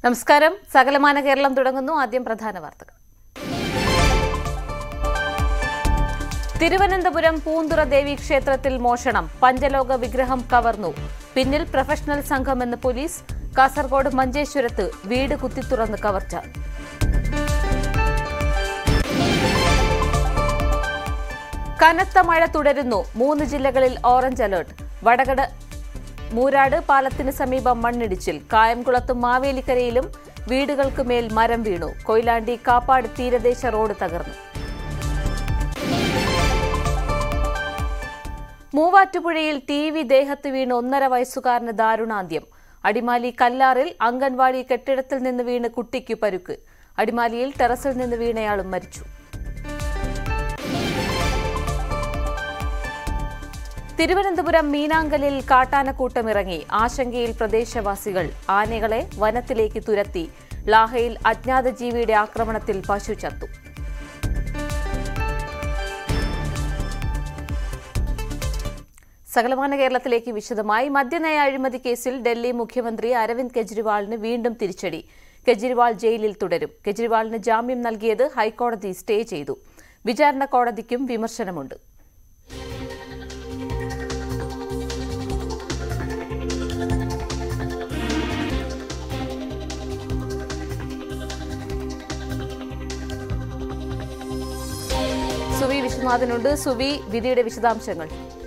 നമസ്കാരം സകലമാന കേരളം തുടങ്ങുന്നു ആദ്യം പ്രധാന വാർത്തകൾ തിരുവനന്തപുരം പൂന്തുറ ദേവി ക്ഷേത്രത്തിൽ മോഷണം പഞ്ചലോക വിഗ്രഹം കവർന്നു പിന്നിൽ പ്രൊഫഷണൽ സംഘമെന്ന് പോലീസ് കാസർഗോഡ് മഞ്ചേശ്വരത്ത് വീട് കുത്തിത്തുറന്ന് കവർച്ച കനത്ത മഴ തുടരുന്നു മൂന്ന് ജില്ലകളിൽ ഓറഞ്ച് അലർട്ട് വടകട് മൂരാട് പാലത്തിന് സമീപം മണ്ണിടിച്ചിൽ കായംകുളത്തും മാവേലിക്കരയിലും വീടുകൾക്ക് മേൽ മരം വീണു കൊയിലാണ്ടി കാപ്പാട് തീരദേശ റോഡ് തകർന്നു മൂവാറ്റുപുഴയിൽ ടി വി ദേഹത്ത് വീണ് ഒന്നര വയസ്സുകാരന് ദാരുണാന്ത്യം അടിമാലി കല്ലാറിൽ അംഗൻവാടി കെട്ടിടത്തിൽ നിന്ന് വീണ് കുട്ടിക്ക് പരുക്ക് അടിമാലിയിൽ ടെറസിൽ നിന്ന് വീണയാളും മരിച്ചു തിരുവനന്തപുരം മീനാങ്കലിൽ കാട്ടാനക്കൂട്ടം ഇറങ്ങി ആശങ്കയിൽ പ്രദേശവാസികൾ ആനകളെ വനത്തിലേക്ക് തുരത്തി ലാഹയിൽ അജ്ഞാത ജീവിയുടെ ആക്രമണത്തിൽ പശു ചത്തു സകലമാന കേരളത്തിലേക്ക് വിശദമായി മദ്യനയ അഴിമതി കേസിൽ ഡൽഹി മുഖ്യമന്ത്രി അരവിന്ദ് കെജ്രിവാളിന് വീണ്ടും തിരിച്ചടി കെജ്രിവാൾ ജയിലിൽ തുടരും കെജ്രിവാളിന് ജാമ്യം നൽകിയത് ഹൈക്കോടതി സ്റ്റേ ചെയ്തു വിചാരണ കോടതിക്കും വിമർശനമുണ്ട് സുവി വിശ്വനാഥനുണ്ട് സുവി വിധിയുടെ വിശദാംശങ്ങൾ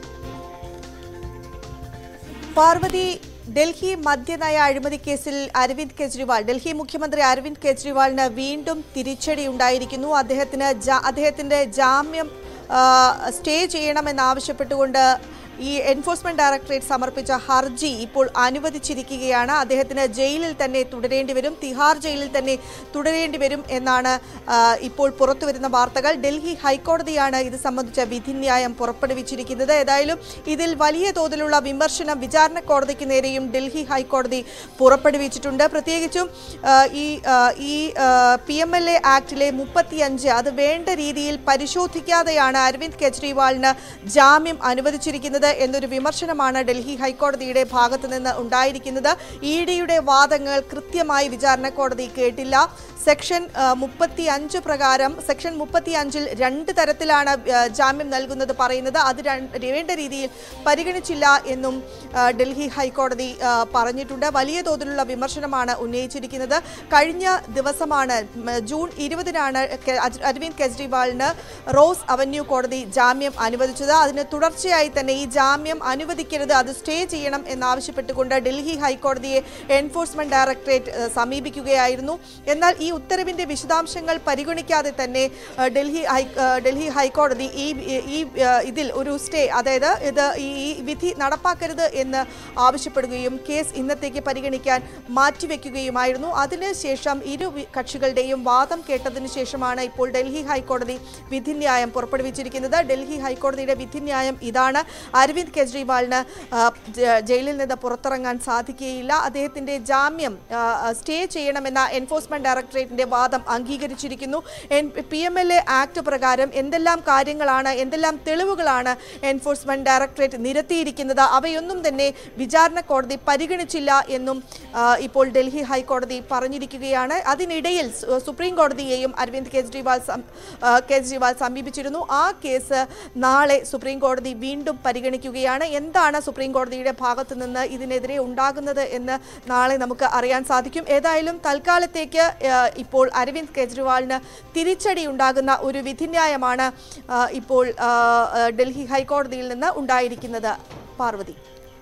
പാർവതി ഡൽഹി മദ്യനയ അഴിമതി കേസിൽ അരവിന്ദ് കെജ്രിവാൾ ഡൽഹി മുഖ്യമന്ത്രി അരവിന്ദ് കെജ്രിവാളിന് വീണ്ടും തിരിച്ചടി ഉണ്ടായിരിക്കുന്നു അദ്ദേഹത്തിന് ജാ- അദ്ദേഹത്തിന്റെ ജാമ്യം ആ, സ്റ്റേ ചെയ്യണമെന്നാവശ്യപ്പെട്ടുകൊണ്ട് ഈ എൻഫോഴ്സ്മെന്റ് ഡയറക്ടറേറ്റ് സമർപ്പിച്ച ഹർജി ഇപ്പോൾ അനുവദിച്ചിരിക്കുകയാണ് അദ്ദേഹത്തിന് ജയിലിൽ തന്നെ തുടരേണ്ടി വരും തിഹാർ ജയിലിൽ തന്നെ തുടരേണ്ടി വരും എന്നാണ് ആ, ഇപ്പോൾ പുറത്തുവരുന്ന വാർത്തകൾ ഡൽഹി ഹൈക്കോടതിയാണ് ഇത് സംബന്ധിച്ച വിധിന്യായം പുറപ്പെടുവിച്ചിരിക്കുന്നത് ഏതായാലും ഇതിൽ വലിയ തോതിലുള്ള വിമർശനം വിചാരണ കോടതിക്ക് നേരെയും ഡൽഹി ഹൈക്കോടതി പുറപ്പെടുവിച്ചിട്ടുണ്ട് പ്രത്യേകിച്ചും ആ, ഈ ആ, ഈ പി എം എൽ എ ആക്ടിലെ മുപ്പത്തിയഞ്ച് അത് വേണ്ട രീതിയിൽ പരിശോധിക്കാതെയാണ് അരവിന്ദ് കെജ്രിവാളിന് ജാമ്യം അനുവദിച്ചിരിക്കുന്നത് എന്നൊരു വിമർശനമാണ് ഡൽഹി ഹൈക്കോടതിയുടെ ഭാഗത്തു നിന്ന് ഉണ്ടായിരിക്കുന്നത് ഇ ഡിയുടെ വാദങ്ങൾ കൃത്യമായി വിചാരണ കോടതി കേട്ടില്ല സെക്ഷൻ മുപ്പത്തി അഞ്ച് പ്രകാരം സെക്ഷൻ മുപ്പത്തി അഞ്ചിൽ രണ്ട് തരത്തിലാണ് ആ, ജാമ്യം നൽകുന്നത് പറയുന്നത് അത് രണ്ട് വേണ്ട രീതിയിൽ പരിഗണിച്ചില്ല എന്നും ആ, ഡൽഹി ഹൈക്കോടതി ആ, പറഞ്ഞിട്ടുണ്ട് വലിയ തോതിലുള്ള വിമർശനമാണ് ഉന്നയിച്ചിരിക്കുന്നത് കഴിഞ്ഞ ദിവസമാണ് ഉം, ജൂൺ ഇരുപതിനാണ് കെ- അജ്- അരവിന്ദ് കെജ്രിവാളിന് റോസ് അവന്യൂ കോടതി ജാമ്യം അനുവദിച്ചത് അതിന് തുടർച്ചയായി തന്നെ ഈ ജാമ്യം അനുവദിക്കരുത് അത് സ്റ്റേ ചെയ്യണം എന്നാവശ്യപ്പെട്ടുകൊണ്ട് ഡൽഹി ഹൈക്കോടതിയെ എൻഫോഴ്സ്മെന്റ് ഡയറക്ടറേറ്റ് ഏഹ്, സമീപിക്കുകയായിരുന്നു എന്നാൽ ഈ ഉത്തരവിന്റെ വിശദാംശങ്ങൾ പരിഗണിക്കാതെ തന്നെ ഏഹ്, ഡൽഹി ഹൈ ഏഹ്, ഡൽഹി ഹൈക്കോടതി ഈ ഈ ഏഹ്, ഇതിൽ ഒരു സ്റ്റേ അതായത് ഇത് ഈ ഈ വിധി നടപ്പാക്കരുത് എന്ന് ആവശ്യപ്പെടുകയും കേസ് ഇന്നത്തേക്ക് പരിഗണിക്കാൻ മാറ്റിവെക്കുകയുമായിരുന്നു അതിനുശേഷം ഇരു വി- കക്ഷികളുടെയും വാദം കേട്ടതിനു ശേഷമാണ് ഇപ്പോൾ ഡൽഹി ഹൈക്കോടതി വിധിന്യായം പുറപ്പെടുവിച്ചിരിക്കുന്നത് ഡൽഹി ഹൈക്കോടതിയുടെ വിധിന്യായം ഇതാണ് അരവിന്ദ് കെജ്രിവാളിന് ആ, ജ- ജയിലിൽ നിന്ന് പുറത്തിറങ്ങാൻ സാധിക്കുകയില്ല അദ്ദേഹത്തിന്റെ ജാമ്യം ആ, സ്റ്റേ ചെയ്യണമെന്ന എൻഫോഴ്സ്മെന്റ് ഡയറക്ടറേറ്റിന്റെ വാദം അംഗീകരിച്ചിരിക്കുന്നു P M L A act പ്രകാരം എന്തെല്ലാം കാര്യങ്ങളാണ് എന്തെല്ലാം തെളിവുകളാണ് എൻഫോഴ്സ്മെന്റ് ഡയറക്ടറേറ്റ് നിരത്തിയിരിക്കുന്നത് അവയൊന്നും തന്നെ വിചാരണ കോടതി പരിഗണിച്ചില്ല എന്നും ആ, ഇപ്പോൾ ഡൽഹി ഹൈക്കോടതി പറഞ്ഞിരിക്കുകയാണ് അതിനിടയിൽ സു- സുപ്രീം കോടതിയെയും അരവിന്ദ് കെജ്രിവാൾ സം- ആ, കെജ്രിവാൾ സമീപിച്ചിരുന്നു ആ കേസ് നാളെ സുപ്രീം കോടതി വീണ്ടും പരിഗണിക്കുകയാണ് എന്താണ് സുപ്രീം കോടതിയുടെ ഭാഗത്ത് നിന്ന് ഇതിനെതിരെ ഉണ്ടാകുന്നത് എന്ന് നാളെ നമുക്ക് അറിയാൻ സാധിക്കും ഏതായാലും തൽക്കാലത്തേക്ക് ആ, ഇപ്പോൾ അരവിന്ദ് കെജ്രിവാളിന് തിരിച്ചടി ഉണ്ടാകുന്ന ഒരു വിധിന്യായമാണ് ആ, ഇപ്പോൾ ആ, ആ, ഡൽഹി ഹൈക്കോടതിയിൽ നിന്ന് ഉണ്ടായിരിക്കുന്നത് പാർവതി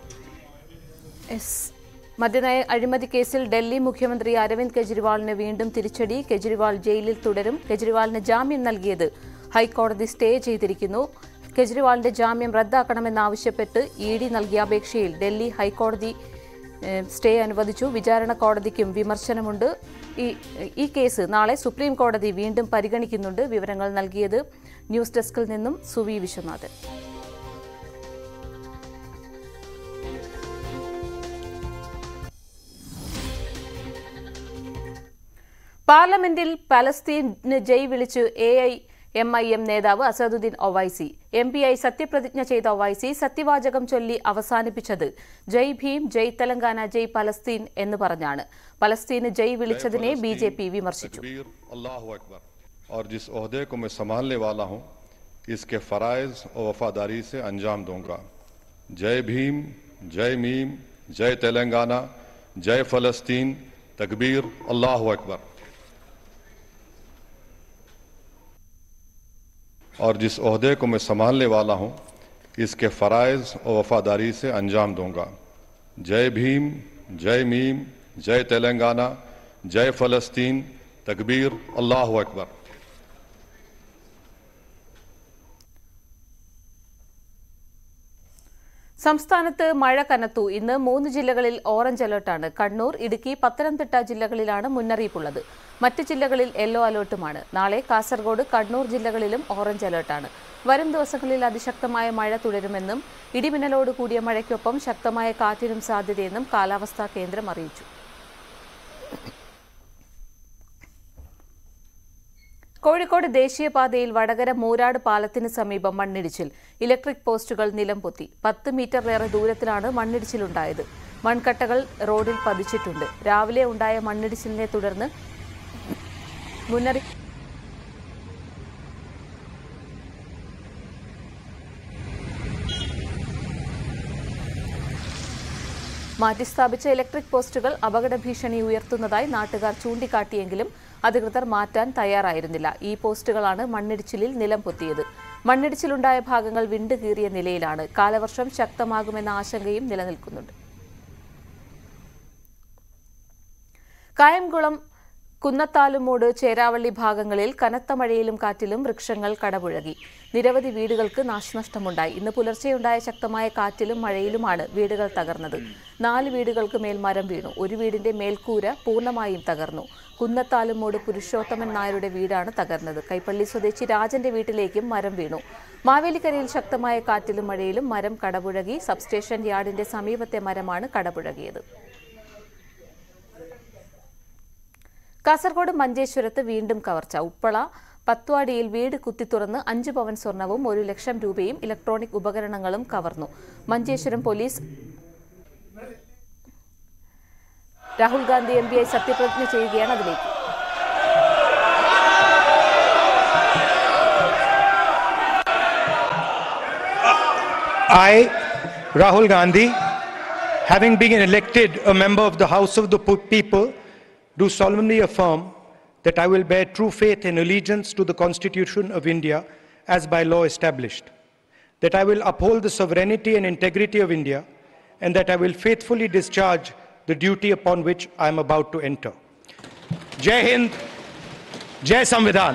എസ് മദ്യനയ അഴിമതി കേസിൽ ഡൽഹി മുഖ്യമന്ത്രി അരവിന്ദ് കെജ്രിവാളിന് വീണ്ടും തിരിച്ചടി കെജ്രിവാൾ ജയിലിൽ തുടരും കെജ്രിവാളിന് ജാമ്യം നൽകിയത് ഹൈക്കോടതി സ്റ്റേ ചെയ്തിരിക്കുന്നു കെജ്രിവാളിന്റെ ജാമ്യം റദ്ദാക്കണമെന്നാവശ്യപ്പെട്ട് ഇ ഡി നൽകിയ അപേക്ഷയിൽ ഡൽഹി ഹൈക്കോടതി ഏഹ്, സ്റ്റേ അനുവദിച്ചു വിചാരണ കോടതിക്കും വിമർശനമുണ്ട് ഈ ഈ കേസ് നാളെ സുപ്രീം കോടതി വീണ്ടും പരിഗണിക്കുന്നുണ്ട് വിവരങ്ങൾ നൽകിയത് ന്യൂസ് ഡെസ്കിൽ നിന്നും സുവി വിശ്വനാഥൻ പാർലമെന്റിൽ പലസ്തീന് ജയ് വിളിച്ച് A I M I M നേതാവ് അസദുദ്ദീൻ ഒവൈസി എം പിയായി സത്യപ്രതിജ്ഞ ചെയ്ത ഒവൈസി സത്യവാചകം ചൊല്ലി അവസാനിപ്പിച്ചത് ജയ് ഭീം ജയ് തെലങ്കാന ജയ് പലസ്തീൻ എന്ന് പറഞ്ഞാണ് പലസ്തീന് ജയ് വിളിച്ചതിനെ ബി ജെ പി വിമർശിച്ചു तकबीर अल्लाह अकबर और जिस ओहदे को मैं संभालने वाला हूं इसके फ़राइज़ और वफादारी से अंजाम दूंगा जय भीम जय मीम जय तेलंगाना जय फ़लस्तीन तकबीर अल्लाह अकबर और जिस ओहदे को मैं संभालने वाला हूं इसके फ़राइज़ और वफादारी से अंजाम दूंगा जय भीम जय मीम जय तेलंगाना जय फ़लस्तीन तकबीर अल्लाह अकबर സംസ്ഥാനത്ത് മഴ കനത്തു ഇന്ന് മൂന്ന് ജില്ലകളിൽ ഓറഞ്ച് അലർട്ടാണ് കണ്ണൂർ ഇടുക്കി പത്തനംതിട്ട ജില്ലകളിലാണ് മുന്നറിയിപ്പുള്ളത് മറ്റ് ജില്ലകളിൽ യെല്ലോ അലർട്ടുമാണ് നാളെ കാസർഗോഡ് കണ്ണൂർ ജില്ലകളിലും ഓറഞ്ച് അലർട്ടാണ് വരും ദിവസങ്ങളിൽ അതിശക്തമായ മഴ തുടരുമെന്നും ഇടിമിന്നലോട് കൂടിയ മഴയ്ക്കൊപ്പം ശക്തമായ കാറ്റിനും സാധ്യതയെന്നും കാലാവസ്ഥാ കേന്ദ്രം അറിയിച്ചു കോഴിക്കോട് ദേശീയപാതയിൽ വടകര മൂരാട് പാലത്തിന് സമീപം മണ്ണിടിച്ചിൽ ഇലക്ട്രിക് പോസ്റ്റുകൾ നിലംപൊത്തി പത്ത് മീറ്ററിലേറെ ദൂരത്തിലാണ് മണ്ണിടിച്ചിലുണ്ടായത് മൺകട്ടകൾ റോഡിൽ പതിച്ചിട്ടുണ്ട് രാവിലെ ഉണ്ടായ മണ്ണിടിച്ചിലിനെ തുടർന്ന് മുന്നറിയിപ്പ് മാറ്റിസ്ഥാപിച്ച ഇലക്ട്രിക് പോസ്റ്റുകൾ അപകട ഭീഷണി ഉയർത്തുന്നതായി നാട്ടുകാർ ചൂണ്ടിക്കാട്ടിയെങ്കിലും അധികൃതർ മാറ്റാൻ തയ്യാറായിരുന്നില്ല ഈ പോസ്റ്റുകളാണ് മണ്ണിടിച്ചിലിൽ നിലം പൊത്തിയത് മണ്ണിടിച്ചിലുണ്ടായ ഭാഗങ്ങൾ വിണ്ടുകീറിയ നിലയിലാണ് കാലവർഷം ശക്തമാകുമെന്ന ആശങ്കയും നിലനിൽക്കുന്നുണ്ട് കായംകുളം കുന്നത്താലുമൂട് ചേരാവള്ളി ഭാഗങ്ങളിൽ കനത്ത മഴയിലും കാറ്റിലും വൃക്ഷങ്ങൾ കടപുഴകി നിരവധി വീടുകൾക്ക് നാശനഷ്ടമുണ്ടായി ഇന്ന് പുലർച്ചെയുണ്ടായ ശക്തമായ കാറ്റിലും മഴയിലുമാണ് വീടുകൾ തകർന്നത് നാല് വീടുകൾക്ക് മേൽ മരം വീണു ഒരു വീടിന്റെ മേൽക്കൂര പൂർണ്ണമായും തകർന്നു കുന്നത്താലുമൂട് പുരുഷോത്തമൻ നായരുടെ വീടാണ് തകർന്നത് കൈപ്പള്ളി സ്വദേശി രാജന്റെ വീട്ടിലേക്കും മരം വീണു മാവേലിക്കരയിൽ ശക്തമായ കാറ്റിലും മഴയിലും മരം കടപുഴകി സബ്സ്റ്റേഷൻ യാർഡിന്റെ സമീപത്തെ മരമാണ് കടപുഴകിയത് കാസർഗോഡ് മഞ്ചേശ്വരത്ത് വീണ്ടും കവർച്ച ഉപ്പള പത്വാടിയിൽ വീട് കുത്തിത്തുറന്ന് അഞ്ച് പവൻ സ്വർണവും ഒരു ലക്ഷം രൂപയും ഇലക്ട്രോണിക് ഉപകരണങ്ങളും കവർന്നു മഞ്ചേശ്വരം പോലീസ് രാഹുൽ ഗാന്ധി എം പിയായി സത്യപ്രതിജ്ഞ ചെയ്യുകയാണ് അതിലേക്ക് I, Rahul Gandhi, having been elected a member of the House of the Pu- People, do solemnly affirm that I will bear true faith and allegiance to the Constitution of India as by law established, that I will uphold the sovereignty and integrity of India, and that I will faithfully discharge the duty upon which I am about to enter. Jai Hind, Jai Samvidhan.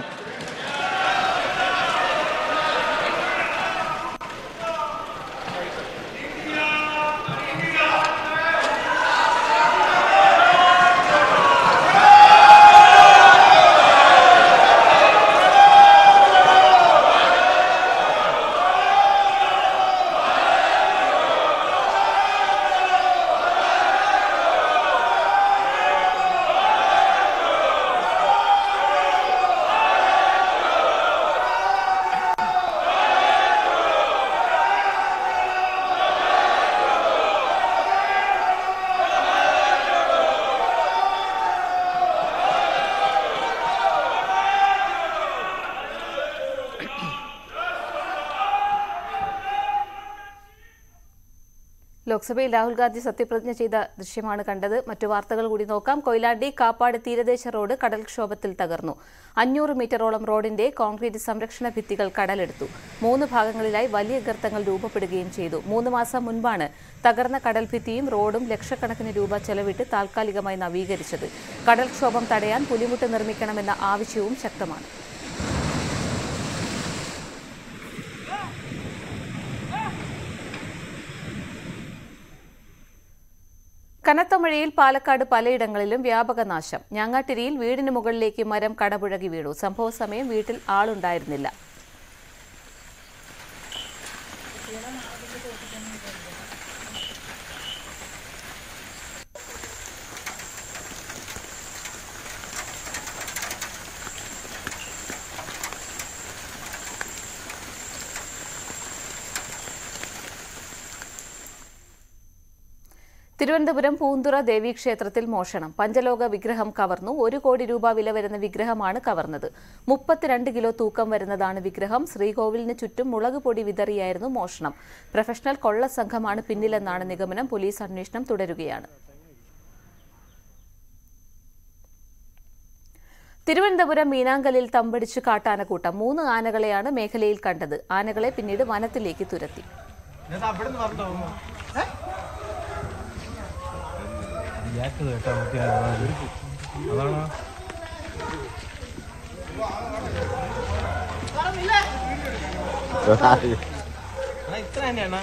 ലോക്സഭയിൽ രാഹുൽ ഗാന്ധി സത്യപ്രതിജ്ഞ ചെയ്ത ദൃശ്യമാണ് കണ്ടത് മറ്റു വാർത്തകൾ കൂടി നോക്കാം കൊയിലാണ്ടി കാപ്പാട് തീരദേശ റോഡ് കടൽക്ഷോഭത്തിൽ തകർന്നു അഞ്ഞൂറ് മീറ്ററോളം റോഡിന്റെ കോൺക്രീറ്റ് സംരക്ഷണ ഭിത്തികൾ കടലെടുത്തു മൂന്ന് ഭാഗങ്ങളിലായി വലിയ ഗർത്തങ്ങൾ രൂപപ്പെടുകയും ചെയ്തു മൂന്ന് മാസം മുൻപാണ് തകർന്ന കടൽഭിത്തിയും റോഡും ലക്ഷക്കണക്കിന് രൂപ ചെലവിട്ട് താൽക്കാലികമായി നവീകരിച്ചത് കടൽക്ഷോഭം തടയാൻ പുലിമുട്ട് നിർമ്മിക്കണമെന്ന ആവശ്യവും ശക്തമാണ് കനത്ത മഴയിൽ പാലക്കാട് പലയിടങ്ങളിലും വ്യാപക നാശം ഞാങ്ങാട്ടിരിയിൽ വീടിന് മുകളിലേക്ക് മരം കടപുഴകി വീണു സംഭവ സമയം വീട്ടിൽ ആളുണ്ടായിരുന്നില്ല തിരുവനന്തപുരം പൂന്തുറ ദേവീക്ഷേത്രത്തിൽ മോഷണം പഞ്ചലോക വിഗ്രഹം കവർന്നു ഒരു കോടി രൂപ വില വരുന്ന വിഗ്രഹമാണ് കവർന്നത് മുപ്പത്തിരണ്ട് കിലോ തൂക്കം വരുന്നതാണ് വിഗ്രഹം ശ്രീകോവിലിന് ചുറ്റും മുളക് പൊടി വിതറിയായിരുന്നു മോഷണം പ്രൊഫഷണൽ കൊള്ള സംഘമാണ് പിന്നിലെന്നാണ് നിഗമനം പോലീസ് അന്വേഷണം തുടരുകയാണ് തിരുവനന്തപുരം മീനാങ്കലിൽ തമ്പടിച്ച് കാട്ടാനക്കൂട്ടം മൂന്ന് ആനകളെയാണ് മേഖലയിൽ കണ്ടത് ആനകളെ പിന്നീട് വനത്തിലേക്ക് തുരത്തി അതാണോ ഇത്ര തന്നെയാണ്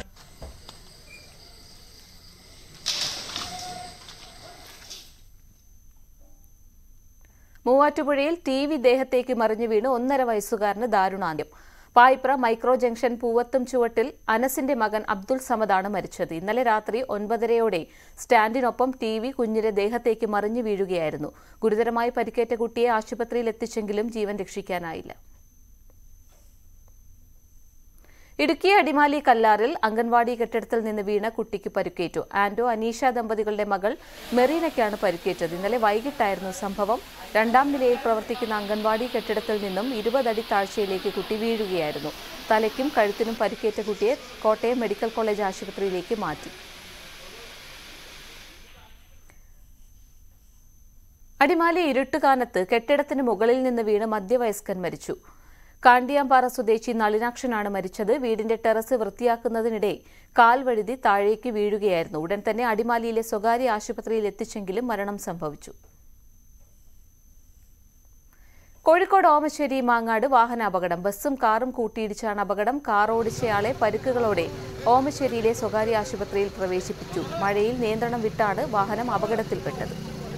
മൂവാറ്റുപുഴയിൽ ടി വി ദേഹത്തേക്ക് മറിഞ്ഞു വീണ് ഒന്നര വയസ്സുകാരന് ദാരുണാന്ത്യം പായിപ്ര മൈക്രോ ജംഗ്ഷൻ പൂവത്തും ചുവട്ടിൽ അനസിന്റെ മകൻ അബ്ദുൾ സമദാണ് മരിച്ചത് ഇന്നലെ രാത്രി ഒൻപതരയോടെ സ്റ്റാൻഡിനൊപ്പം ടി വി കുഞ്ഞിന്റെ ദേഹത്തേക്ക് മറിഞ്ഞു വീഴുകയായിരുന്നു ഗുരുതരമായി പരിക്കേറ്റ കുട്ടിയെ ആശുപത്രിയിൽ എത്തിച്ചെങ്കിലും ജീവൻ രക്ഷിക്കാനായില്ല ഇടുക്കി അടിമാലി കല്ലാറിൽ അംഗൻവാടി കെട്ടിടത്തിൽ നിന്ന് വീണ കുട്ടിക്ക് പരിക്കേറ്റു ആന്റോ അനീഷ ദമ്പതികളുടെ മകൾ മെറീനയ്ക്കാണ് പരിക്കേറ്റത് ഇന്നലെ വൈകിട്ടായിരുന്നു സംഭവം രണ്ടാം നിലയിൽ പ്രവർത്തിക്കുന്ന അംഗൻവാടി കെട്ടിടത്തിൽ നിന്നും ഇരുപതടി താഴ്ചയിലേക്ക് കുട്ടി വീഴുകയായിരുന്നു തലയ്ക്കും കഴുത്തിനും പരിക്കേറ്റ കുട്ടിയെ കോട്ടയം മെഡിക്കൽ കോളേജ് ആശുപത്രിയിലേക്ക് മാറ്റി അടിമാലി ഇരുട്ടുകാനത്ത് കെട്ടിടത്തിന് മുകളിൽ നിന്ന് വീണ് മധ്യവയസ്കൻ മരിച്ചു കാണ്ടിയാമ്പാറ സ്വദേശി നളിനാക്ഷനാണ് മരിച്ചത് വീടിന്റെ ടെറസ് വൃത്തിയാക്കുന്നതിനിടെ കാൽ വഴുതി താഴേക്ക് വീഴുകയായിരുന്നു ഉടൻ തന്നെ അടിമാലിയിലെ സ്വകാര്യ ആശുപത്രിയിൽ എത്തിച്ചെങ്കിലും മരണം സംഭവിച്ചു കോഴിക്കോട് ഓമശ്ശേരി മാങ്ങാട് വാഹനാപകടം ബസ്സും കാറും കൂട്ടിയിടിച്ചാണ് അപകടം കാർ ഓടിച്ചയാളെ പരുക്കുകളോടെ ഓമശ്ശേരിയിലെ സ്വകാര്യ ആശുപത്രിയിൽ പ്രവേശിപ്പിച്ചു മഴയിൽ നിയന്ത്രണം വിട്ടാണ് വാഹനം അപകടത്തിൽപ്പെട്ടത്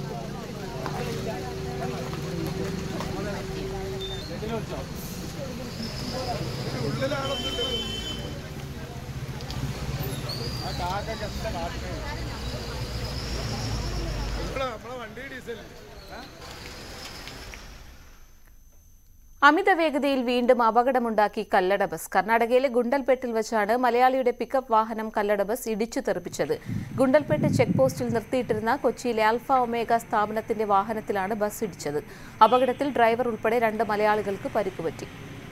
അമിത വേഗതയിൽ വീണ്ടും അപകടമുണ്ടാക്കി കല്ലട ബസ് കർണാടകയിലെ ഗുണ്ടൽപേട്ടിൽ വെച്ചാണ് മലയാളിയുടെ പിക്കപ്പ് വാഹനം കല്ലട ബസ് ഇടിച്ചു തെറിപ്പിച്ചത് ഗുണ്ടൽപേട്ട് ചെക്ക് പോസ്റ്റിൽ നിർത്തിയിട്ടിരുന്ന കൊച്ചിയിലെ അൽഫ ഒമേഗ സ്ഥാപനത്തിന്റെ വാഹനത്തിലാണ് ബസ് ഇടിച്ചത് അപകടത്തിൽ ഡ്രൈവർ ഉൾപ്പെടെ രണ്ട് മലയാളികൾക്ക് പരിക്കുപറ്റി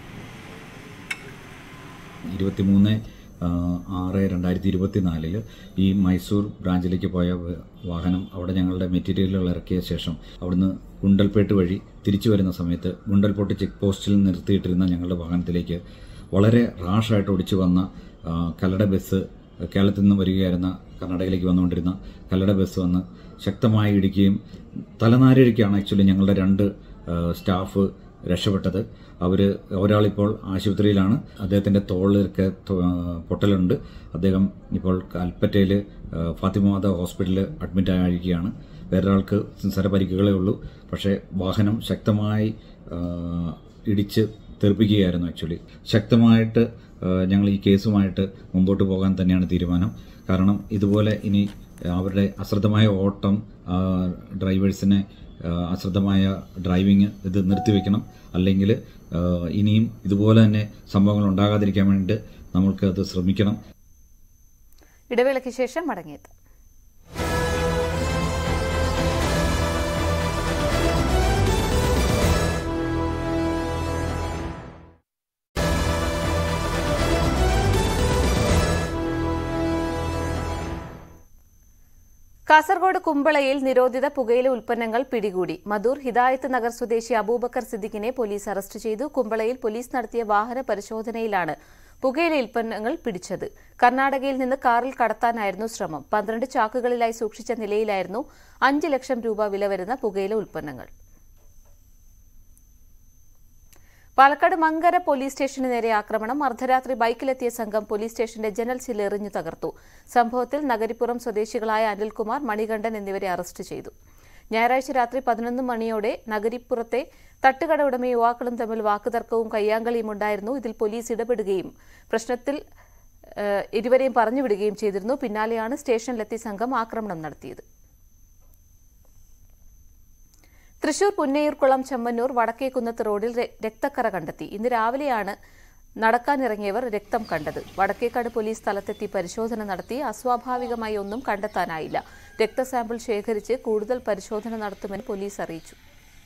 ഇരുപത്തിമൂന്ന് ആറ് രണ്ടായിരത്തി ഇരുപത്തിനാലില് ഈ മൈസൂർ ബ്രാഞ്ചിലേക്ക് പോയ വ- വാഹനം അവിടെ ഞങ്ങളുടെ മെറ്റീരിയലുകൾ ഇറക്കിയ ശേഷം അവിടുന്ന് ഗുണ്ടൽപേട്ട് വഴി തിരിച്ചു വരുന്ന സമയത്ത് ഗുണ്ടൽപേട്ട് ചെക്ക് പോസ്റ്റിൽ നിർത്തിയിട്ടിരുന്ന ഞങ്ങളുടെ വാഹനത്തിലേക്ക് വളരെ റാഷായിട്ട് ഓടിച്ചു വന്ന ആ, കല്ലട ബസ് കേരളത്തിൽ നിന്ന് വരികയായിരുന്ന കർണാടകയിലേക്ക് വന്നുകൊണ്ടിരുന്ന കല്ലട ബസ് വന്ന് ശക്തമായി ഇടിക്കുകയും തലനാരിഴയ്ക്കാണ് ആക്ച്വലി ഞങ്ങളുടെ രണ്ട് ആ, സ്റ്റാഫ് രക്ഷപ്പെട്ടത് അവർ ഒരാളിപ്പോൾ ആശുപത്രിയിലാണ് അദ്ദേഹത്തിൻ്റെ തോളിലൊക്കെ തൊ- ആ, പൊട്ടലുണ്ട് അദ്ദേഹം ഇപ്പോൾ കൽപ്പറ്റയിൽ ഫാത്തിമാത ഹോസ്പിറ്റലിൽ അഡ്മിറ്റ് ആയിരിക്കുകയാണ് വേറൊരാൾക്ക് നിസ്സാര പരിക്കുകളേ ഉള്ളൂ പക്ഷേ വാഹനം ശക്തമായി ആ, ഇടിച്ച് തെറിപ്പിക്കുകയായിരുന്നു ആക്ച്വലി ശക്തമായിട്ട് ആ, ഞങ്ങൾ ഈ കേസുമായിട്ട് മുമ്പോട്ട് പോകാൻ തന്നെയാണ് തീരുമാനം കാരണം ഇതുപോലെ ഇനി അവരുടെ അശ്രദ്ധമായ ഓട്ടം ആ, ഡ്രൈവേഴ്സിനെ ആ, അശ്രദ്ധമായ ഡ്രൈവിംഗ് ഇത് നിർത്തിവെക്കണം അല്ലെങ്കിൽ ആ, ഇനിയും ഇതുപോലെ തന്നെ സംഭവങ്ങൾ ഉണ്ടാകാതിരിക്കാൻ വേണ്ടി നമ്മൾക്ക് അത് ശ്രമിക്കണം ഇടവേളയ്ക്ക് ശേഷം മടങ്ങിയെത്താം കാസർഗോഡ് കുമ്പളയിൽ നിരോധിത പുകയില ഉൽപ്പന്നങ്ങൾ പിടികൂടി മധൂർ ഹിദായത്ത് നഗർ സ്വദേശി അബൂബക്കർ സിദ്ദിഖിനെ പോലീസ് അറസ്റ്റ് ചെയ്തു കുമ്പളയിൽ പോലീസ് നടത്തിയ വാഹന പരിശോധനയിലാണ് പുകയില ഉൽപ്പന്നങ്ങൾ പിടിച്ചത് കർണാടകയിൽ നിന്ന് കാറിൽ കടത്താനായിരുന്നു ശ്രമം പന്ത്രണ്ട് ചാക്കുകളിലായി സൂക്ഷിച്ച നിലയിലായിരുന്നു അഞ്ച് ലക്ഷം രൂപ വില വരുന്ന പുകയില ഉൽപ്പന്നങ്ങൾ പാലക്കാട് മങ്കര പോലീസ് സ്റ്റേഷന് നേരെ ആക്രമണം അർദ്ധരാത്രി ബൈക്കിലെത്തിയ സംഘം പോലീസ് സ്റ്റേഷന്റെ ജനൽ ചില്ല് എറിഞ്ഞു തകർത്തു സംഭവത്തിൽ നഗരിപ്പുറം സ്വദേശികളായ അനിൽകുമാർ മണികണ്ഠൻ എന്നിവരെ അറസ്റ്റ് ചെയ്തു ഞായറാഴ്ച രാത്രി പതിനൊന്ന് മണിയോടെ നഗരിപ്പുറത്തെ തട്ടുകട ഉടമ യുവാക്കളും തമ്മിൽ വാക്കുതർക്കവും കയ്യാങ്കളിയും ഉണ്ടായിരുന്നു ഇതിൽ പോലീസ് ഇടപെടുകയും പ്രശ്നത്തിൽ ഏഹ്, ഇരുവരെയും പറഞ്ഞുവിടുകയും ചെയ്തിരുന്നു പിന്നാലെയാണ് സ്റ്റേഷനിലെത്തി സംഘം ആക്രമണം നടത്തിയത് തൃശൂർ പുന്നയൂർക്കുളം ചമ്മന്നൂർ വടക്കേക്കുന്നത്ത് റോഡിൽ ര- രക്തക്കറ കണ്ടെത്തി ഇന്ന് രാവിലെയാണ് നടക്കാനിറങ്ങിയവർ രക്തം കണ്ടത് വടക്കേക്കാട് പോലീസ് സ്ഥലത്തെത്തി പരിശോധന നടത്തി അസ്വാഭാവികമായി ഒന്നും കണ്ടെത്താനായില്ല രക്തസാമ്പിൾ ശേഖരിച്ച് കൂടുതൽ പരിശോധന നടത്തുമെന്ന് പോലീസ് അറിയിച്ചു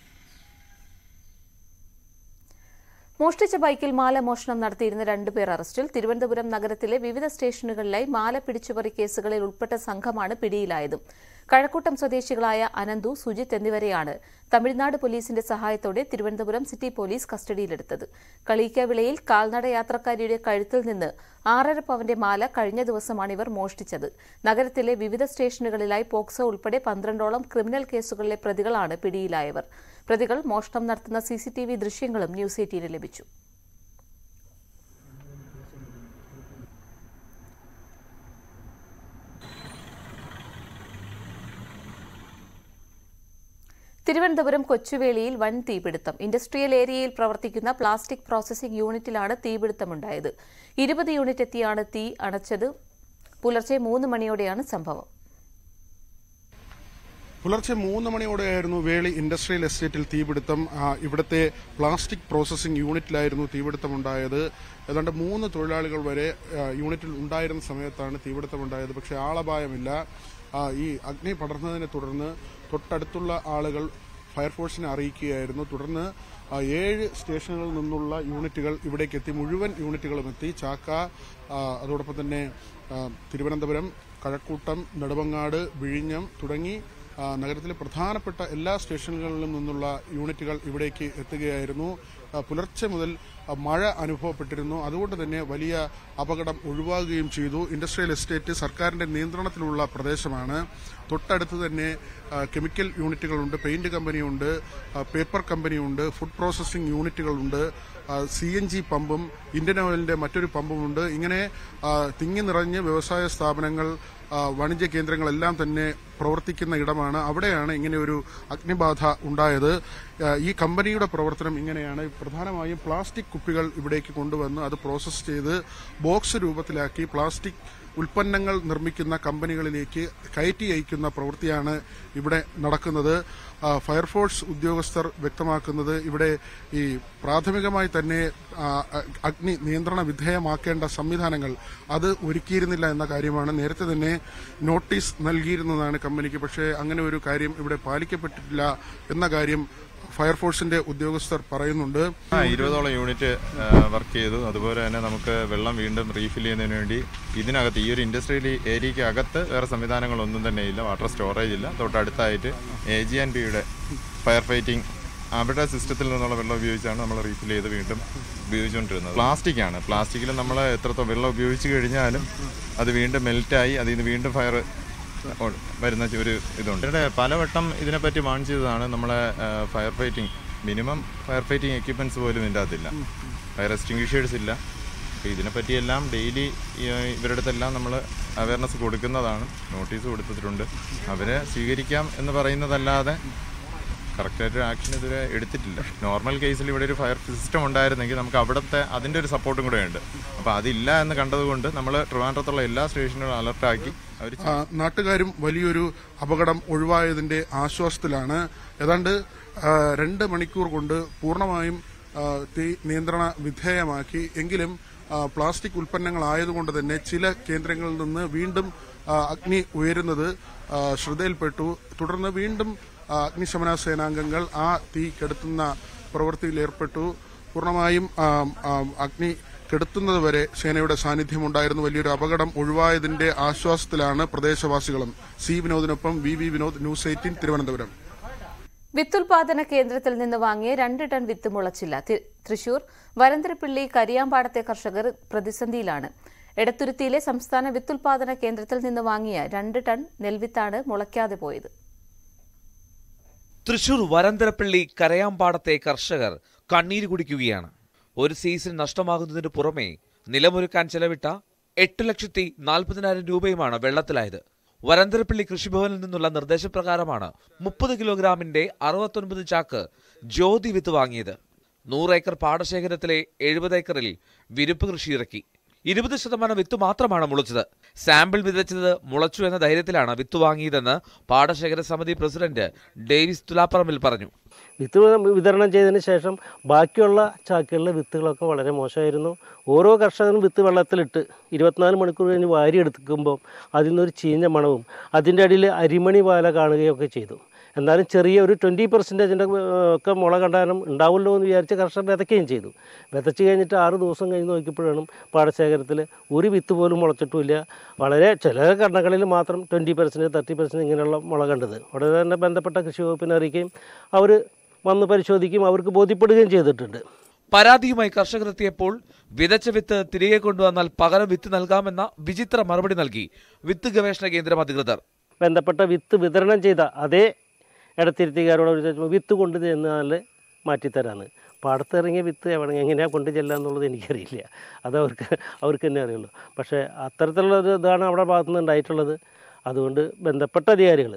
മോഷ്ടിച്ച ബൈക്കിൽ മാല മോഷണം നടത്തിയിരുന്ന രണ്ടുപേർ അറസ്റ്റിൽ തിരുവനന്തപുരം നഗരത്തിലെ വിവിധ സ്റ്റേഷനുകളിലായി മാല പിടിച്ചുപറി കേസുകളിൽ ഉൾപ്പെട്ട സംഘമാണ് പിടിയിലായത് കഴക്കൂട്ടം സ്വദേശികളായ അനന്തു സുജിത്ത് എന്നിവരെയാണ് തമിഴ്നാട് പോലീസിന്റെ സഹായത്തോടെ തിരുവനന്തപുരം സിറ്റി പോലീസ് കസ്റ്റഡിയിലെടുത്തത് കളീക്കവിളയിൽ കാൽനട യാത്രക്കാരിയുടെ കഴുത്തിൽ നിന്ന് ആറര പവന്റെ മാല കഴിഞ്ഞ ദിവസമാണ് ഇവർ മോഷ്ടിച്ചത് നഗരത്തിലെ വിവിധ സ്റ്റേഷനുകളിലായി പോക്സോ ഉൾപ്പെടെ പന്ത്രണ്ടോളം ക്രിമിനൽ കേസുകളിലെ പ്രതികളാണ് പിടിയിലായവർ പ്രതികൾ മോഷണം നടത്തുന്ന സിസിടിവി ദൃശ്യങ്ങളും ന്യൂസ് എയ്റ്റീന് ലഭിച്ചു തിരുവനന്തപുരം കൊച്ചുവേളിയിൽ വൻ തീപിടുത്തം ഇൻഡസ്ട്രിയൽ ഏരിയയിൽ പ്രവർത്തിക്കുന്ന പ്ലാസ്റ്റിക് പ്രോസസിംഗ് യൂണിറ്റിലാണ് തീപിടുത്തമുണ്ടായത് ഇരുപത് യൂണിറ്റ് എത്തിയാണ് തീ അണച്ചത് പുലർച്ചെ മൂന്ന് മണിയോടെയാണ് സംഭവം പുലർച്ചെ മൂന്ന് മണിയോടെയായിരുന്നു വേളി ഇൻഡസ്ട്രിയൽ എസ്റ്റേറ്റിൽ തീപിടുത്തം ആ, ഇവിടുത്തെ പ്ലാസ്റ്റിക് പ്രോസസ്സിംഗ് യൂണിറ്റിലായിരുന്നു തീപിടുത്തം ഉണ്ടായത് ഏതാണ്ട് മൂന്ന് തൊഴിലാളികൾ വരെ ആ, യൂണിറ്റിൽ ഉണ്ടായിരുന്ന സമയത്താണ് തീപിടുത്തം ഉണ്ടായത് പക്ഷേ ആളപായമില്ല ആ, ഈ അഗ്നി പടർന്നതിനെ തുടർന്ന് തൊട്ടടുത്തുള്ള ആളുകൾ ഫയർഫോഴ്സിനെ അറിയിക്കുകയായിരുന്നു തുടർന്ന് ആ, ഏഴ് സ്റ്റേഷനുകളിൽ നിന്നുള്ള യൂണിറ്റുകൾ ഇവിടേക്ക് എത്തി മുഴുവൻ യൂണിറ്റുകളും എത്തി ചാക്ക ആ, അതോടൊപ്പം തന്നെ ആ, തിരുവനന്തപുരം കഴക്കൂട്ടം നെടുമങ്ങാട് വിഴിഞ്ഞം തുടങ്ങി ആ, നഗരത്തിലെ പ്രധാനപ്പെട്ട എല്ലാ സ്റ്റേഷനുകളിലും നിന്നുള്ള യൂണിറ്റുകൾ ഇവിടേക്ക് എത്തുകയായിരുന്നു ആ, പുലർച്ചെ മുതൽ ആ, മഴ അനുഭവപ്പെട്ടിരുന്നു അതുകൊണ്ട് തന്നെ വലിയ അപകടം ഒഴിവാകുകയും ചെയ്തു ഇൻഡസ്ട്രിയൽ എസ്റ്റേറ്റ് സർക്കാരിന്റെ നിയന്ത്രണത്തിലുള്ള പ്രദേശമാണ് തൊട്ടടുത്ത് തന്നെ ആ, കെമിക്കൽ യൂണിറ്റുകളുണ്ട് പെയിന്റ് കമ്പനിയുണ്ട് ആ, പേപ്പർ കമ്പനിയുണ്ട് ഫുഡ് പ്രോസസ്സിംഗ് യൂണിറ്റുകളുണ്ട് സി എൻ ജി പമ്പും ഇന്ത്യൻ ഓയിലിന്റെ മറ്റൊരു പമ്പുമുണ്ട് ഇങ്ങനെ ആ, തിങ്ങി നിറഞ്ഞ് വ്യവസായ സ്ഥാപനങ്ങൾ ആ, വാണിജ്യ കേന്ദ്രങ്ങളെല്ലാം തന്നെ പ്രവർത്തിക്കുന്ന ഇടമാണ് അവിടെയാണ് ഇങ്ങനെ ഒരു അഗ്നിബാധ ഉണ്ടായത് ആ, ഈ കമ്പനിയുടെ പ്രവർത്തനം ഇങ്ങനെയാണ് പ്രധാനമായും പ്ലാസ്റ്റിക് കുപ്പികൾ ഇവിടേക്ക് കൊണ്ടുവന്ന് അത് പ്രോസസ്സ് ചെയ്ത് ബോക്സ് രൂപത്തിലാക്കി പ്ലാസ്റ്റിക് ഉൽപ്പന്നങ്ങൾ നിർമ്മിക്കുന്ന കമ്പനികളിലേക്ക് കയറ്റി അയക്കുന്ന പ്രവൃത്തിയാണ് ഇവിടെ നടക്കുന്നത് ആ, ഫയർഫോഴ്സ് ഉദ്യോഗസ്ഥർ വ്യക്തമാക്കുന്നത് ഇവിടെ ഈ പ്രാഥമികമായി തന്നെ ആ, അ- അഗ്നി നിയന്ത്രണ വിധേയമാക്കേണ്ട സംവിധാനങ്ങൾ അത് ഒരുക്കിയിരുന്നില്ല എന്ന കാര്യമാണ് നേരത്തെ തന്നെ നോട്ടീസ് നൽകിയിരുന്നതാണ് കമ്പനിക്ക് പക്ഷേ അങ്ങനെ ഒരു കാര്യം ഇവിടെ പാലിക്കപ്പെട്ടിട്ടില്ല എന്ന കാര്യം ഫയർഫോഴ്സിന്റെ ഉദ്യോഗസ്ഥർ പറയുന്നുണ്ട് ആ ഇരുപതോളം യൂണിറ്റ് വർക്ക് ചെയ്തു അതുപോലെ തന്നെ നമുക്ക് വെള്ളം വീണ്ടും റീഫിൽ ചെയ്യുന്നതിന് വേണ്ടി ഇതിനകത്ത് ഈ ഒരു ഇൻഡസ്ട്രിയൽ ഏരിയയ്ക്ക് അകത്ത് വേറെ സംവിധാനങ്ങളൊന്നും തന്നെ ഇല്ല വാട്ടർ സ്റ്റോറേജ് ഇല്ല തൊട്ടടുത്തായിട്ട് എ ജി ആൻഡ് ബിയുടെ ഫയർ ഫൈറ്റിംഗ് അവരുടെ സിസ്റ്റത്തിൽ നിന്നുള്ള വെള്ളം ഉപയോഗിച്ചാണ് നമ്മൾ റീഫിൽ ചെയ്ത് വീണ്ടും ഉപയോഗിച്ചുകൊണ്ടിരുന്നത് പ്ലാസ്റ്റിക് ആണ് പ്ലാസ്റ്റിക്കിൽ നമ്മൾ എത്രത്തോളം വെള്ളം ഉപയോഗിച്ച് കഴിഞ്ഞാലും അത് വീണ്ടും മെൽറ്റായി അതിൽ നിന്ന് വീണ്ടും ഫയർ വരുന്ന ഒരു ഇതുണ്ട് ഇവിടെ പലവട്ടം ഇതിനെപ്പറ്റി വാൺ ചെയ്തതാണ് നമ്മളെ fire fighting minimum fire fighting equipments പോലും ഇതിൻ്റെ അകത്തില്ല ഫയർ എക്സ്റ്റിങ്വിഷേഴ്സ് ഇല്ല അപ്പോൾ ഇതിനെപ്പറ്റിയെല്ലാം ഡെയിലി ഇവരുടെ അടുത്തെല്ലാം നമ്മൾ അവയർനെസ് കൊടുക്കുന്നതാണ് നോട്ടീസ് കൊടുത്തിട്ടുണ്ട് അവരെ സ്വീകരിക്കാം എന്ന് പറയുന്നതല്ലാതെ കറക്റ്റായിട്ട് ആക്ഷൻ ഇതുവരെ എടുത്തിട്ടില്ല നോർമൽ കേസിൽ ഇവിടെ ഒരു ഫയർ സിസ്റ്റം ഉണ്ടായിരുന്നെങ്കിൽ നമുക്ക് അവിടുത്തെ അതിൻ്റെ ഒരു സപ്പോർട്ടും കൂടെ ഉണ്ട് അപ്പോൾ അതില്ല എന്ന് കണ്ടതുകൊണ്ട് നമ്മൾ ട്രിവാൻഡ്രത്തുള്ള എല്ലാ സ്റ്റേഷനുകളും അലർട്ടാക്കി അവർ ആ, നാട്ടുകാരും വലിയൊരു അപകടം ഒഴിവായതിന്റെ ആശ്വാസത്തിലാണ് ഏതാണ്ട് ആ, രണ്ട് മണിക്കൂർ കൊണ്ട് പൂർണ്ണമായും ആ, തീ നിയന്ത്രണ വിധേയമാക്കി എങ്കിലും ആ, പ്ലാസ്റ്റിക് ഉൽപ്പന്നങ്ങളായതുകൊണ്ട് തന്നെ ചില കേന്ദ്രങ്ങളിൽ നിന്ന് വീണ്ടും ആ, അഗ്നി ഉയരുന്നത് ആ, ശ്രദ്ധയിൽപ്പെട്ടു തുടർന്ന് വീണ്ടും ആ, അഗ്നിശമന സേനാംഗങ്ങൾ ആ തീ കെടുത്തുന്ന പ്രവൃത്തിയിൽ ഏർപ്പെട്ടു പൂർണ്ണമായും ആ, ആ, അഗ്നി കെടുത്തുന്നതുവരെ സേനയുടെ സാന്നിധ്യമുണ്ടായിരുന്നു വലിയൊരു അപകടം ഒഴിവായതിന്റെ ആശ്വാസത്തിലാണ് പ്രദേശവാസികളും സി വിനോദിനൊപ്പം V V Vinod news eighteen Thiruvananthapuram വിത്തുൽപാദന കേന്ദ്രത്തിൽ നിന്ന് വാങ്ങിയ രണ്ട് ടൺ വിത്ത് മുളച്ചില്ല തി- തൃശൂർ വരന്തരപ്പിള്ളി കരിയാമ്പാടത്തെ കർഷകർ പ്രതിസന്ധിയിലാണ് എടത്തുരുത്തിയിലെ സംസ്ഥാന വിത്തുൽപാദന കേന്ദ്രത്തിൽ നിന്ന് വാങ്ങിയ രണ്ട് ടൺ നെൽവിത്താണ് മുളയ്ക്കാതെ പോയത് തൃശൂർ വരന്തരപ്പള്ളി കരയാമ്പാടത്തെ കർഷകർ കണ്ണീര് കുടിക്കുകയാണ് ഒരു സീസൺ നഷ്ടമാകുന്നതിന് പുറമെ നിലമൊരുക്കാൻ ചെലവിട്ട എട്ട് ലക്ഷത്തി നാൽപ്പതിനായിരം രൂപയുമാണ് വെള്ളത്തിലായത് വരന്തരപ്പള്ളി കൃഷിഭവനിൽ നിന്നുള്ള നിർദ്ദേശപ്രകാരമാണ് മുപ്പത് കിലോഗ്രാമിന്റെ അറുപത്തൊൻപത് ചാക്ക് ജ്യോതി വിത്ത് വാങ്ങിയത് നൂറ് ഏക്കർ പാടശേഖരത്തിലെ എഴുപത് ഏക്കറിൽ വിരുപ്പ് കൃഷി ഇറക്കി ഇരുപത് ശതമാനം വിത്ത് മാത്രമാണ് മുളച്ചത് സാമ്പിൾ വിതച്ചത് മുളച്ചു എന്ന ധൈര്യത്തിലാണ് വിത്ത് വാങ്ങിയതെന്ന് പാടശേഖര സമിതി പ്രസിഡന്റ് ഡേവിസ് തുലാപ്പറമ്പിൽ പറഞ്ഞു വിത്ത് വിതരണം ചെയ്തതിന് ശേഷം ബാക്കിയുള്ള ചാക്കുകളിലെ വിത്തുകളൊക്കെ വളരെ മോശമായിരുന്നു ഓരോ കർഷകനും വിത്ത് വെള്ളത്തിലിട്ട് ഇരുപത്തിനാല് മണിക്കൂർ കഴിഞ്ഞ് വാരിയെടുക്കുമ്പോൾ അതിൽ നിന്നൊരു ചീഞ്ഞ മണവും അതിൻ്റെ അടിയിൽ അരിമണി വാല കാണുകയൊക്കെ ചെയ്തു എന്നാലും ചെറിയ ഒരു ട്വൻറ്റി പെർസെൻറ്റേജിൻ്റെ ഒക്കെ മുള കണ്ടാലും ഉണ്ടാവുമല്ലോ എന്ന് വിചാരിച്ച് കർഷകർ വിതയ്ക്കുകയും ചെയ്തു വിതച്ച് കഴിഞ്ഞിട്ട് ആറ് ദിവസം കഴിഞ്ഞ് നോക്കിയപ്പോഴാണ് പാടശേഖരത്തിൽ ഒരു വിത്ത് പോലും മുളച്ചിട്ടുമില്ല വളരെ ചില കണ്ണകളിൽ മാത്രം ട്വൻറ്റി പെർസെൻറ്റ് തേർട്ടി പെർസെൻറ്റ് ഇങ്ങനെയുള്ള മുള കണ്ടത് ഉടനെ തന്നെ ബന്ധപ്പെട്ട കൃഷി വകുപ്പിനെ അറിയിക്കുകയും അവർ വന്ന് പരിശോധിക്കുകയും അവർക്ക് ബോധ്യപ്പെടുകയും ചെയ്തിട്ടുണ്ട് പരാതിയുമായി കർഷകർ എത്തിയപ്പോൾ വിതച്ച വിത്ത് തിരികെ കൊണ്ടുവന്നാൽ പകരം വിത്ത് നൽകാമെന്ന വിചിത്ര മറുപടി നൽകി വിത്ത് ഗവേഷണ കേന്ദ്രം അധികൃതർ ബന്ധപ്പെട്ട വിത്ത് വിതരണം ചെയ്ത അതേ ഇടത്തിരുത്തിക്കാരോട് അവർ ചോദിച്ചപ്പോൾ വിത്ത് കൊണ്ട് ചെന്നാൽ മാറ്റിത്തരാന്ന് പാടത്തിറങ്ങിയ വിത്ത് എവിടെ എങ്ങനെയാണ് കൊണ്ട് ചെല്ലുക എന്നുള്ളത് എനിക്കറിയില്ല അത് അവർക്ക് അവർക്ക് തന്നെ അറിയുള്ളൂ പക്ഷേ അത്തരത്തിലുള്ള ഒരു ഇതാണ് അവിടെ ഭാഗത്തുനിന്ന് ഉണ്ടായിട്ടുള്ളത് അതുകൊണ്ട് ബന്ധപ്പെട്ട അധികാരികൾ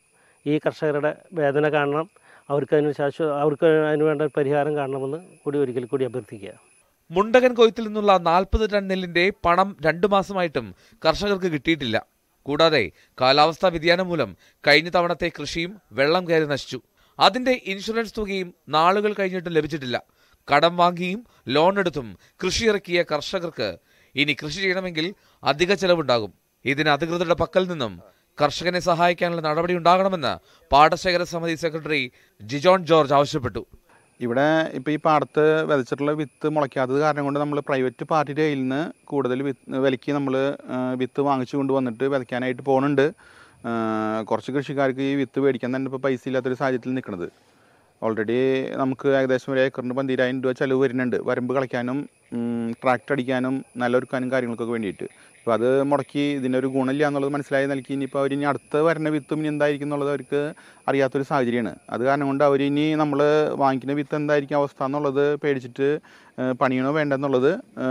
ഈ കർഷകരുടെ വേദന കാണണം അവർക്ക് അതിന് ശാശ്വത അവർക്ക് അതിന് വേണ്ട ഒരു പരിഹാരം കാണണമെന്ന് കൂടി ഒരിക്കൽ കൂടി അഭ്യർത്ഥിക്കുക മുണ്ടകൻ കൊയ്ത്തിൽ നിന്നുള്ള നാൽപ്പത് ടൺ നെല്ലിന്റെ പണം രണ്ടു മാസമായിട്ടും കർഷകർക്ക് കിട്ടിയിട്ടില്ല കൂടാതെ കാലാവസ്ഥാ വ്യതിയാനം മൂലം കഴിഞ്ഞ തവണത്തെ കൃഷിയും വെള്ളം കയറി നശിച്ചു അതിന്റെ ഇൻഷുറൻസ് തുകയും നാളുകൾ കഴിഞ്ഞിട്ടും ലഭിച്ചിട്ടില്ല കടം വാങ്ങിയും ലോൺ എടുത്തും കൃഷി ഇറക്കിയ കർഷകർക്ക് ഇനി കൃഷി ചെയ്യണമെങ്കിൽ അധിക ചെലവുണ്ടാകും ഇതിന് അധികൃതരുടെ പക്കൽ നിന്നും കർഷകനെ സഹായിക്കാനുള്ള നടപടി ഉണ്ടാകണമെന്ന് പാടശേഖര സമിതി സെക്രട്ടറി ജിജോൺ ജോർജ് ആവശ്യപ്പെട്ടു ഇവിടെ ഇപ്പോൾ ഈ പാടത്ത് വിതച്ചിട്ടുള്ള വിത്ത് മുളയ്ക്കാത്തത് കാരണം കൊണ്ട് നമ്മൾ പ്രൈവറ്റ് പാർട്ടിയുടെ കയ്യിൽ നിന്ന് കൂടുതൽ വിത്ത് വിലയ്ക്ക് നമ്മൾ വിത്ത് വാങ്ങിച്ചു കൊണ്ടുവന്നിട്ട് വിതയ്ക്കാനായിട്ട് പോകുന്നുണ്ട് ആ, കുറച്ച് കൃഷിക്കാർക്ക് ഈ വിത്ത് മേടിക്കാൻ തന്നെ ഇപ്പോൾ പൈസ ഇല്ലാത്തൊരു സാഹചര്യത്തിൽ നിൽക്കുന്നത് ഓൾറെഡി നമുക്ക് ഏകദേശം ഒരു ഏക്കറിന് പന്തിരായിരം രൂപ ചിലവ് വരുന്നുണ്ട് വരമ്പ് കളയ്ക്കാനും ട്രാക്ടർ അടിക്കാനും നിലൊരുക്കാനും കാര്യങ്ങൾക്കൊക്കെ വേണ്ടിയിട്ട് ഇപ്പോൾ അത് മുടക്കി ഇതിനൊരു ഗുണമില്ല എന്നുള്ളത് മനസ്സിലായി നൽകി ഇനിയിപ്പോൾ അവർ ഇനി അടുത്ത് വരുന്ന വിത്തും ഇനി എന്തായിരിക്കും എന്നുള്ളത് അവർക്ക് അറിയാത്തൊരു സാഹചര്യമാണ് അത് കാരണം കൊണ്ട് അവർ ഇനി നമ്മൾ വാങ്ങിക്കുന്ന വിത്ത് എന്തായിരിക്കും അവസ്ഥ എന്നുള്ളത് പേടിച്ചിട്ട് ആ, പണിയണോ വേണ്ടെന്നുള്ളത് ആ,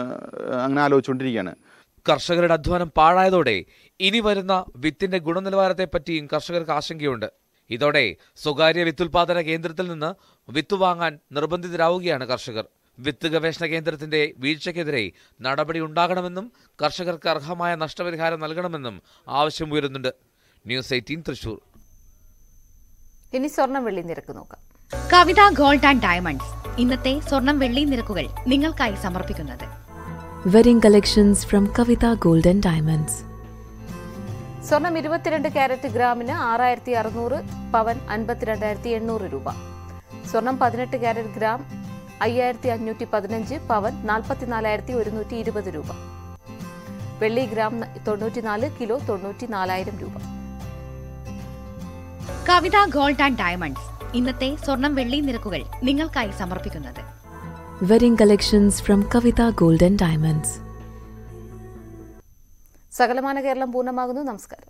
അങ്ങനെ ആലോചിച്ചുകൊണ്ടിരിക്കുകയാണ് കർഷകരുടെ അധ്വാനം പാഴായതോടെ ഇനി വരുന്ന വിത്തിന്റെ ഗുണനിലവാരത്തെപ്പറ്റിയും കർഷകർക്ക് ആശങ്കയുണ്ട് ഇതോടെ സ്വകാര്യ വിത്തുൽപാദന കേന്ദ്രത്തിൽ നിന്ന് വിത്ത് വാങ്ങാൻ നിർബന്ധിതരാവുകയാണ് കർഷകർ വിത്ത് ഗവേഷണ കേന്ദ്രത്തിന്റെ വീഴ്ചയ്ക്കെതിരെ നടപടി ഉണ്ടാകണമെന്നും കർഷകർക്ക് അർഹമായ നഷ്ടപരിഹാരം നൽകണമെന്നും ആവശ്യമുയരുന്നുണ്ട് ന്യൂസ് എയ്റ്റീൻ തൃശൂർ ഇനി സ്വർണം വെള്ളി നിരക്ക് നോക്കാം കവിത ഗോൾഡ് ആൻഡ് ഡയമണ്ട്സ് ഇന്നത്തെ സ്വർണം വെള്ളി നിരക്കുകൾ നിങ്ങൾക്കായി സമർപ്പിക്കുന്നത് Wedding collections from Kavita Gold and Diamonds. സ്വർണം ഇരുപത്തിരണ്ട് ക്യാരറ്റ് ഗ്രാമിന് ആറായിരത്തി അറുന്നൂറ് പവൻ അൻപത്തിരണ്ടായിരത്തി എണ്ണൂറ് രൂപ സ്വർണം പതിനെട്ട് ക്യാരറ്റ് ഗ്രാം അയ്യായിരത്തി അഞ്ഞൂറ്റി പതിനഞ്ച് പവൻ നാൽപ്പത്തിനാലായിരത്തി ഒരുന്നൂറ്റി ഇരുപത് രൂപ വെള്ളി ഗ്രാം തൊണ്ണൂറ്റിനാല് കിലോ തൊണ്ണൂറ്റി നാലായിരം രൂപ കവിത ഗോൾഡ് ആൻഡ് ഡയമണ്ട്സ് ഇന്നത്തെ സ്വർണം വെള്ളി നിരക്കുകൾ നിങ്ങൾക്കായി സമർപ്പിക്കുന്നത് Wedding collections from Kavita Gold and Diamonds. സകലമാന കേരളം പൂർണ്ണമാകുന്നു നമസ്കാരം